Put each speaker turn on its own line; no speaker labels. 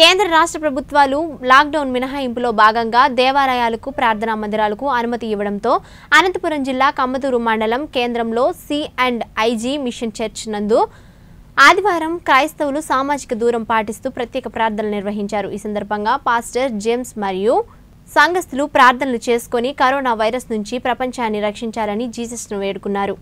కేంద్ర రాష్ట్ర ప్రభుత్వాలు లాక్డౌన్ మినహాయింపులో భాగంగా దేవాలయాలకు ప్రార్థనా మందిరాలకు అనుమతి ఇవ్వడంతో అనంతపురం జిల్లా కమ్మతూరు మండలం కేంద్రంలో C and IG mission church నందు ఆదివారం క్రైస్తవులు సామాజిక దూరం పాటిస్తూ ప్రత్యేక ప్రార్థనలు నిర్వహించారు ఈ సందర్భంగా పాస్టర్ జేమ్స్ మరియు సంఘస్థులు ప్రార్థనలు చేసుకొని కరోనా వైరస్ నుంచి ప్రపంచాన్ని రక్షించాలని జీసస్ను వేడుకున్నారు